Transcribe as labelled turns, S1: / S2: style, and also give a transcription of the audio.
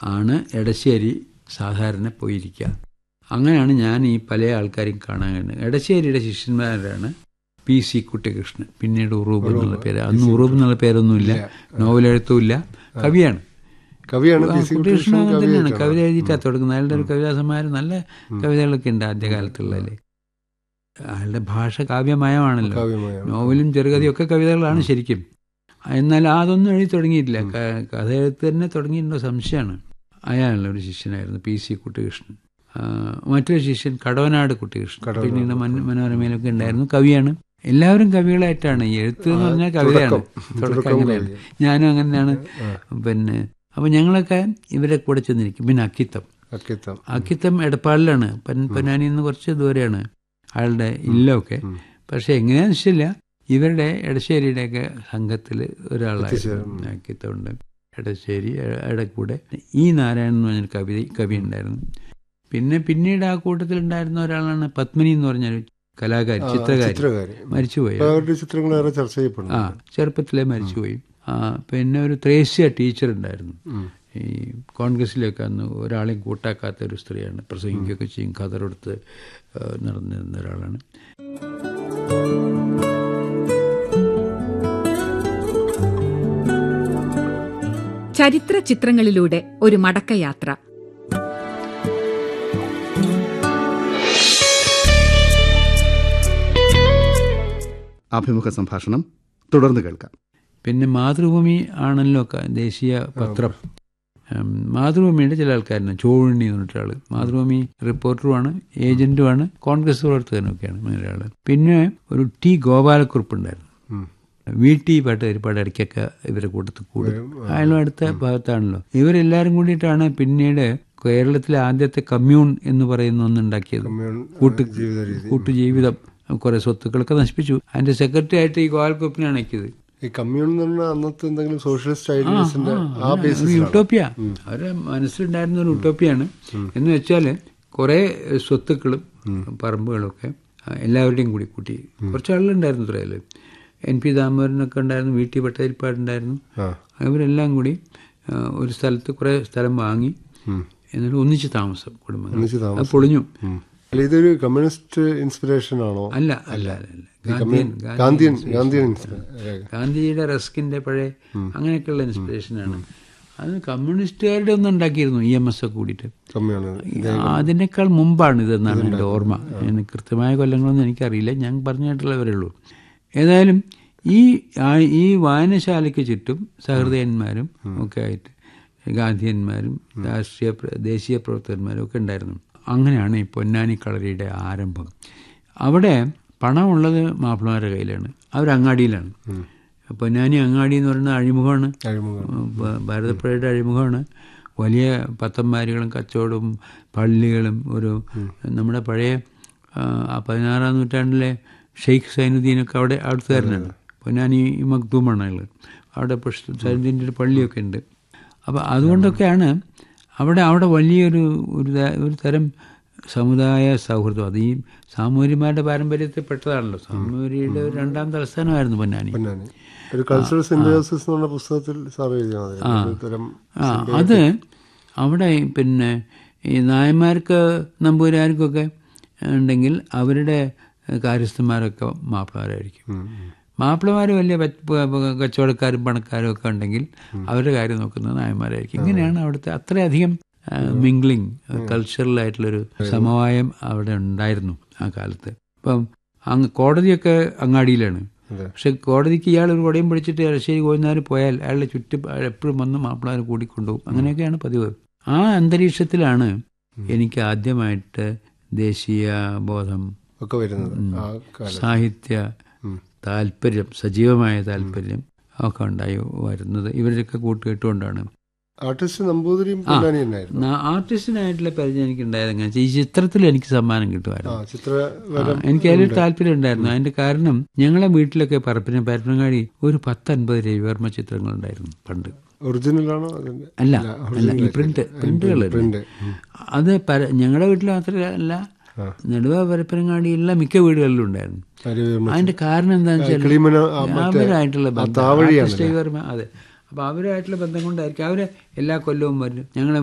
S1: ആണ് എടശ്ശേരി സാധാരണ പോയിരിക്കുക അങ്ങനെയാണ് ഞാൻ ഈ പല ആൾക്കാരെയും കാണാൻ കഴിഞ്ഞത് എടശ്ശേരിയുടെ ശിഷ്യന്മാരാണ് പി സി കുട്ടികൃഷ്ണൻ പിന്നീട് ഉറൂബ് എന്നുള്ള പേര് അന്ന് ഉറൂബ് എന്നുള്ള പേരൊന്നുമില്ല നോവലെഴുത്തുമില്ല കവിയാണ്
S2: കവിയാണ് പി സി
S1: കുട്ടികൃഷ്ണൻ അങ്ങനെ തന്നെയാണ്
S2: കവിയായിട്ടാണ്.
S1: കവിത എഴുതിയിട്ടാ തുടങ്ങുന്നത് അയാളുടെ ഒരു കവിതാ സമാഹാരം നല്ല കവിതകളൊക്കെ ഉണ്ട് ആദ്യകാലത്തുള്ളതിൽ അയാളുടെ ഭാഷ കാവ്യമയമാണല്ലോ
S2: കാവ്യമായാണ്.
S1: നോവലും ചെറുകഥയും ഒക്കെ കവിതകളാണ് ശരിക്കും എന്നാൽ അതൊന്നും എഴുതി തുടങ്ങിയിട്ടില്ല ക- കഥ എഴുത്ത് തന്നെ തുടങ്ങിയിട്ടുണ്ടോ സംശയമാണ് അയാളുടെ ഒരു ശിഷ്യനായിരുന്നു പി സി കുട്ടികൃഷ്ണൻ ആ, മറ്റൊരു ശിഷ്യൻ കടവനാട് കുട്ടികൃഷ്ണൻ പിന്നീട് മൻ- മനോരമയിലൊക്കെ ഉണ്ടായിരുന്നു കവിയാണ് എല്ലാവരും കവികളായിട്ടാണ് ഈ എഴുത്ത് എന്ന് പറഞ്ഞാൽ കവിതയാണ് തുടക്കം അങ്ങനെയാണ് ഞാനും അങ്ങനെയാണ് പിന്നെ അപ്പൊ ഞങ്ങളൊക്കെ ഇവരെ കൂടെ ചെന്നിരിക്കും പിന്നെ അക്കിത്തം
S2: അക്കിത്തം
S1: അക്കിത്തം എടപ്പാളിലാണ് പൻ- പൊന്നാനിയിൽ നിന്ന് കുറച്ച് ദൂരെയാണ് അയാളുടെ ഇല്ലമൊക്കെ പക്ഷെ എങ്ങനെയാന്ന് വെച്ചില്ല ഇവരുടെ എടശ്ശേരിയുടെയൊക്കെ സംഘത്തിൽ ഒരാളായിരുന്നു അക്കിത്തമുണ്ട് എടശ്ശേരി എ- എടക്കൂടെ ഈ നാരായണൻ എന്ന് പറഞ്ഞൊരു കവി കവി ഉണ്ടായിരുന്നു പിന്നെ പിന്നീട് ആ കൂട്ടത്തിൽ ഉണ്ടായിരുന്ന ഒരാളാണ് പത്മിനി എന്ന് പറഞ്ഞൊരു കലാകാരി ചിത്രകാരി
S2: ചിത്രകാരി
S1: മരിച്ചുപോയി
S2: ഇപ്പൊ അവരുടെ ചിത്രങ്ങൾ ഏറെ ചർച്ച
S1: ആ
S2: ചെയ്യപ്പെടുന്നു
S1: ചെറുപ്പത്തിലെ മരിച്ചുപോയി ആ പിന്നെ ഒരു ത്രേസ്യ ടീച്ചർ ഉണ്ടായിരുന്നു
S2: ഉം.
S1: ഈ കോൺഗ്രസിലേക്ക് അന്ന് ഒരാളെയും കൂട്ടാക്കാത്ത ഒരു സ്ത്രീയാണ് പ്രസംഗിക്കുകയൊക്കെ ചെയ്യും കഥറെടുത്ത് നടന്നിരുന്ന ഒരാളാണ്
S3: ചരിത്ര ചിത്രങ്ങളിലൂടെ ഒരു മടക്കയാത്ര
S4: അഭിമുഖ സംഭാഷണം തുടർന്ന് കേൾക്കാം
S1: പിന്നെ മാതൃഭൂമി ആണല്ലോ ക- ദേശീയ പത്രം ഉം, മാതൃഭൂമിയുടെ ചില ആൾക്കാരുണ്ട് ചോഴിണി എന്ന് പറഞ്ഞിട്ടൊരാൾ മാതൃഭൂമി റിപ്പോർട്ടറുമാണ് ഏജന്റുമാണ് കോൺഗ്രസ് പ്രവർത്തകനൊക്കെയാണ് അങ്ങനെ ഒരാൾ പിന്നെ ഒരു ടി ഗോപാലക്കുറുപ്പ് ഉണ്ടായിരുന്നു
S2: ഉം.
S1: വി ടി പാട്ട് ഒരുപാട് ഇടയ്ക്കൊക്കെ ഇവരെ കൂട്ടത്തിൽ കൂടും അയാളും അടുത്ത ഭാഗത്താണല്ലോ ഇവരെല്ലാരും കൂടിയിട്ടാണ് പിന്നീട് കേരളത്തിലെ ആദ്യത്തെ കമ്മ്യൂൺ എന്ന് പറയുന്ന ഒന്നുണ്ടാക്കിയത്
S2: കമ്മ്യൂൺ
S1: കൂട്ട്
S2: ജീവിത രീതി
S1: കൂട്ടുജീവിതം കുറെ സ്വത്തുക്കളൊക്കെ നശിപ്പിച്ചു അതിന്റെ സെക്രട്ടറി ആയിട്ട് ഈ ഗോപാലക്കുറുപ്പിനാണ് അയക്കിയത്
S2: ഈ കമ്മ്യൂൺ എന്ന് പറഞ്ഞാൽ അന്നത്തെ എന്തെങ്കിലും സോഷ്യലിസ്റ്റ് ഐഡിയൽസിന്റെ ആ
S1: ഒരു
S2: ബേസിസ്
S1: യൂട്ടോപ്യ അവരുടെ മനസ്സിലുണ്ടായിരുന്ന ഒരു യൂട്ടോപ്യാണ് എന്ന് വെച്ചാൽ കുറെ സ്വത്തുക്കളും പറമ്പുകളും ഒക്കെ ആ, എല്ലാവരുടെയും കൂടി കൂട്ടി കുറച്ച് ആളുകളുണ്ടായിരുന്നു ഇത്രയില് എൻ പി ദാമോദരനൊക്കെ ഉണ്ടായിരുന്നു വി ടി ഭട്ടതിരിപ്പാടുണ്ടായിരുന്നു
S2: ആ
S1: അവരെല്ലാം കൂടി ആ, ഒരു സ്ഥലത്ത് കുറെ സ്ഥലം വാങ്ങി
S2: ഉം.
S1: എന്നിട്ട് ഒന്നിച്ച് താമസം കുടുംബങ്ങൾ
S2: ഒന്നിച്ച് താമസം.
S1: അത് പൊളിഞ്ഞു
S2: ഉം. അല്ല ഇതൊരു കമ്മ്യൂണിസ്റ്റ് ഇൻസ്പിറേഷൻ ആണോ
S1: അല്ല അല്ല അല്ല അല്ല
S2: ഈ
S1: ഗാന്ധിയൻ
S2: കമ്മ്യൂൺ- ഗാന്ധിയൻ ഗാന്ധിയൻ ഇൻസ്പിറേഷൻ
S1: ഗാന്ധിജിയുടെ റസ്കിന്റെ പഴയ അങ്ങനെയൊക്കെയുള്ള ഇൻസ്പിറേഷനാണ് അത് കമ്മ്യൂണിസ്റ്റുകാരുടെ ഒന്നും ഉണ്ടാക്കിയിരുന്നു ഇ എം എസ് ഒക്കെ കൂടിയിട്ട്
S2: കമ്മ്യൂൺ
S1: അതിനേക്കാൾ മുമ്പാണ് ഇതെന്നാണ് എൻ്റെ ഓർമ്മ എനിക്ക് കൃത്യമായ കൊല്ലങ്ങളൊന്നും എനിക്കറിയില്ല ഞാൻ പറഞ്ഞിട്ടുള്ളവരേ ഉള്ളൂ ഏതായാലും ഈ ആ- ഈ വായനശാലയ്ക്ക് ചുറ്റും സഹൃദയന്മാരും ഒക്കെ ആയിട്ട് ഗാന്ധിയന്മാരും രാഷ്ട്രീയ പ്ര- ദേശീയ പ്രവർത്തകന്മാരും ഒക്കെ ഉണ്ടായിരുന്നു അങ്ങനെയാണ് ഈ പൊന്നാനി കളരിയുടെ ആരംഭം അവിടെ പണമുള്ളത് മാപ്പിളമാരുടെ കയ്യിലാണ് അവർ അങ്ങാടിയിലാണ് പൊന്നാനി അങ്ങാടി എന്ന് പറയുന്നത് അഴിമുഖമാണ്
S2: അഴിമുഖം
S1: ഭ- ഭാരതപ്പുഴയുടെ അഴിമുഖമാണ് വലിയ പത്തന്മാരികളും കച്ചവടവും പള്ളികളും ഒരു നമ്മുടെ പഴയ ആ, ആ പതിനാറാം നൂറ്റാണ്ടിലെ ഷെയ്ഖ് സൈനുദ്ദീനൊക്കെ അവിടെ അവിടുത്തുകാരനാണ് പൊന്നാനി മക്തൂമാണ് അയാൾ അവിടെ പുഷ് സൈനുദ്ദീൻ്റെ ഒരു പള്ളിയൊക്കെ ഉണ്ട് അപ്പോൾ അതുകൊണ്ടൊക്കെയാണ് അവിടെ അവിടെ വലിയൊരു ഒരു ത- ഒരു തരം സമുദായ സൗഹൃദം അത് ഈ സാമൂര്യന്മാരുടെ പാരമ്പര്യത്തിൽ പെട്ടതാണല്ലോ സാമൂര്യയുടെ ഒരു രണ്ടാം തലസ്ഥാനമായിരുന്നു പൊന്നാനി
S2: പൊന്നാനി ഒരു കൾച്ചറൽ സിംബയോസിസ് എന്ന് പറഞ്ഞ പുസ്തകത്തിൽ സാർ എഴുതിയാൽ മതി ഒരു തരം
S1: ആ അത് അവിടെ പിന്നെ ഈ നായന്മാർക്ക് നമ്പൂരാർക്കൊക്കെ ഉണ്ടെങ്കിൽ അവരുടെ കാര്യസ്ഥന്മാരൊക്കെ മാപ്പിളമാരായിരിക്കും
S2: ഉം, ഉം.
S1: മാപ്പിളമാർ വലിയ പ- പ- പ- കച്ചവടക്കാരും പണക്കാരും ഒക്കെ ഉണ്ടെങ്കിൽ അവരുടെ കാര്യം നോക്കുന്നത് നായന്മാരായിരിക്കും ഇങ്ങനെയാണ് അവിടുത്തെ അത്രയധികം മിംഗ്ലിങ് കൾച്ചറൽ ആയിട്ടുള്ളൊരു സമവായം അവിടെ ഉണ്ടായിരുന്നു ആ കാലത്ത് അപ്പം അങ്ങ് കോടതിയൊക്കെ അങ്ങാടിയിലാണ്
S2: അതെ.
S1: പക്ഷെ കോടതിക്ക് ഇയാൾ ഒരു കുടയും പിടിച്ചിട്ട് ഇടശ്ശേരി കോയിനാർ പോയാൽ അയാളുടെ ചുറ്റും എപ്പോഴും വന്ന് മാപ്പിളാർ കൂടിക്കൊണ്ടുപോകും അങ്ങനെയൊക്കെയാണ് പതിവ് ആ അന്തരീക്ഷത്തിലാണ് എനിക്ക് ആദ്യമായിട്ട് ദേശീയ ബോധം
S2: ഒക്കെ വരുന്നത് ആ കാലം
S1: സാഹിത്യ
S2: ഉം.
S1: താല്പര്യം സജീവമായ താല്പര്യം ഒക്കെ ഉണ്ടായി വരുന്നത് ഇവരൊക്കെ കൂട്ടുകെട്ടുകൊണ്ടാണ്
S2: ആർട്ടിസ്റ്റ് നമ്പൂതിരിയും പൊന്നാനി തന്നെയായിരുന്നു
S1: നാ- ആർട്ടിസ്റ്റിനായിട്ടുള്ള പരിചയം എനിക്ക് ഉണ്ടായത് എങ്ങനെ വെച്ചാൽ ഈ ചിത്രത്തിൽ എനിക്ക് സമ്മാനം
S2: ആ
S1: കിട്ടുമായിരുന്നു
S2: ചിത്രവരം
S1: ആ, എനിക്ക് അതിൽ താല്പര്യം ഉണ്ടായിരുന്നു അതിന്റെ കാരണം ഞങ്ങളെ വീട്ടിലൊക്കെ പറപ്പിന് പരപ്പനങ്ങാടി ഒരു പത്തൻപത് രവിവർമ്മ ചിത്രങ്ങൾ ഉണ്ടായിരുന്നു പണ്ട്
S2: ഒറിജിനൽ ആണോ അതിന്റെ
S1: അല്ല അല്ല ഈ പ്രിന്റ് പ്രിന്റുകൾ
S2: പ്രിന്റ്
S1: അത് പര- ഞങ്ങളുടെ വീട്ടിൽ മാത്രമല്ല നെടുവ പരപ്പനങ്ങാടിയുള്ള മിക്ക വീടുകളിലും ഉണ്ടായിരുന്നു അതിന്റെ കാരണം എന്താണെന്ന് വെച്ചാൽ
S2: കിളിമന ആ, മറ്റേ
S1: അവരായിട്ടുള്ള
S2: ആ
S1: ബന്ധം
S2: താവഴിയാണ്
S1: ആർട്ടിസ്റ്റ് രവിവർമ്മ അതെ അപ്പൊ അവരായിട്ടുള്ള ബന്ധം കൊണ്ടായിരിക്കും അവര് എല്ലാ കൊല്ലവും വരും ഞങ്ങളെ